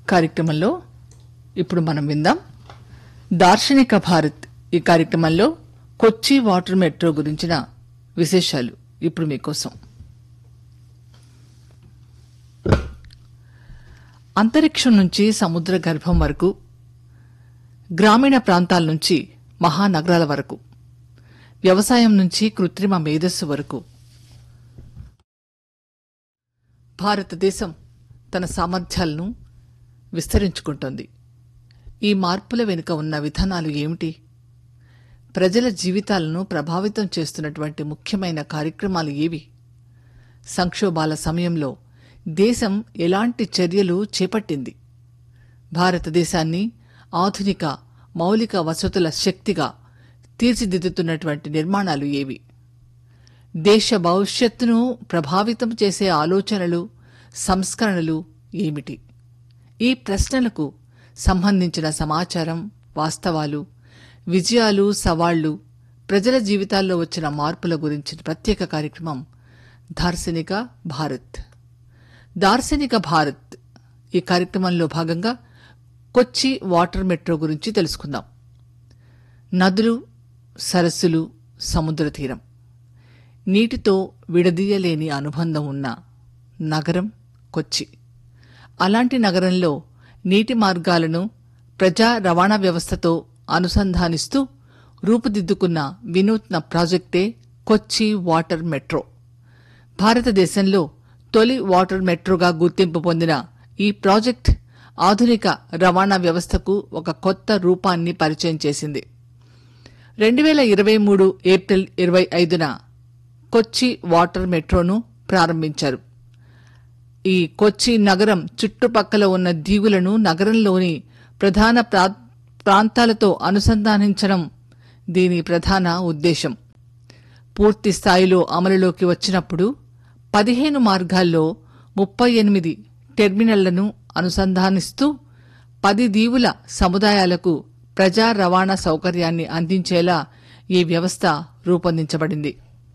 కార్యక్రమంలో ఇప్పుడు మనం విందాం దార్శనిక భారత్ ఈ కార్యక్రమంలో కొచ్చి వాటర్ మెట్రో గురించిన విశేషాలు ఇప్పుడు మీకోసం అంతరిక్షం నుంచి సముద్ర గర్భం వరకు గ్రామీణ ప్రాంతాల నుంచి మహానగరాల వరకు వ్యవసాయం నుంచి కృత్రిమ మేధస్సు వరకు భారతదేశం తన సామర్థ్యాలను విస్తరించుకుంటోంది ఈ మార్పుల వెనుక ఉన్న విధానాలు ఏమిటి ప్రజల జీవితాలను ప్రభావితం చేస్తున్నటువంటి ముఖ్యమైన కార్యక్రమాలు ఏవి సంక్షోభాల సమయంలో దేశం ఎలాంటి చర్యలు చేపట్టింది భారతదేశాన్ని ఆధునిక మౌలిక వసతుల శక్తిగా తీర్చిదిద్దుతున్నటువంటి నిర్మాణాలు ఏవి దేశ భవిష్యత్తును ప్రభావితం చేసే ఆలోచనలు సంస్కరణలు ఏమిటి ఈ ప్రశ్నలకు సంబంధించిన సమాచారం వాస్తవాలు విజయాలు సవాళ్లు ప్రజల జీవితాల్లో వచ్చిన మార్పుల గురించిన ప్రత్యేక కార్యక్రమం దార్శనిక భారత్ దార్శనిక భారత్ ఈ కార్యక్రమంలో భాగంగా కొచ్చి వాటర్ మెట్రో గురించి తెలుసుకుందాం నదులు సరస్సులు సముద్ర తీరం నీటితో విడదీయలేని అనుబంధం ఉన్న నగరం కొచ్చి అలాంటి నగరంలో నీటి మార్గాలను ప్రజా రవాణా వ్యవస్థతో అనుసంధానిస్తూ రూపుదిద్దుకున్న వినూత్న ప్రాజెక్టే కొచ్చి వాటర్ మెట్రో భారతదేశంలో తొలి వాటర్ మెట్రోగా గుర్తింపు పొందిన ఈ ప్రాజెక్ట్ ఆధునిక రవాణా వ్యవస్థకు ఒక కొత్త రూపాన్ని పరిచయం చేసింది రెండు వేల ఇరవై మూడు ఏప్రిల్ ఇరవై ఐదున కొచ్చి వాటర్ మెట్రోను ప్రారంభించారు ఈ కొచ్చి నగరం చుట్టుపక్కల ఉన్న దీవులను నగరంలోని ప్రధాన ప్రా- ప్రాంతాలతో అనుసంధానించడం దీని ప్రధాన ఉద్దేశం పూర్తి స్థాయిలో అమలులోకి వచ్చినప్పుడు పదిహేను మార్గాల్లో ముప్పై ఎనిమిది టెర్మినళ్లను అనుసంధానిస్తూ పది దీవుల సముదాయాలకు ప్రజా రవాణా సౌకర్యాన్ని అందించేలా ఈ వ్యవస్థ రూపొందించబడింది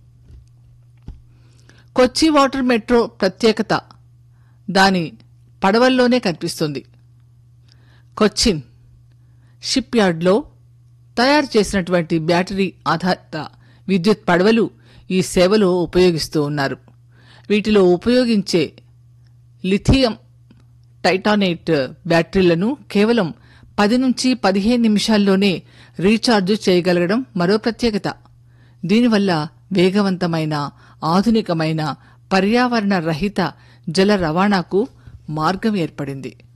కొచ్చి వాటర్ మెట్రో ప్రత్యేకత దాని పడవల్లోనే కనిపిస్తుంది కొచ్చిన్ షిప్ యార్డ్లో తయారు చేసినటువంటి బ్యాటరీ ఆధారిత విద్యుత్ పడవలు ఈ సేవలో ఉపయోగిస్తూ ఉన్నారు వీటిలో ఉపయోగించే లిథియం టైటానేట్ బ్యాటరీలను కేవలం పది నుంచి పదిహేను నిమిషాల్లోనే రీఛార్జ్ చేయగలగడం మరో ప్రత్యేకత దీనివల్ల వేగవంతమైన ఆధునికమైన పర్యావరణ రహిత జల రవాణాకు మార్గం ఏర్పడింది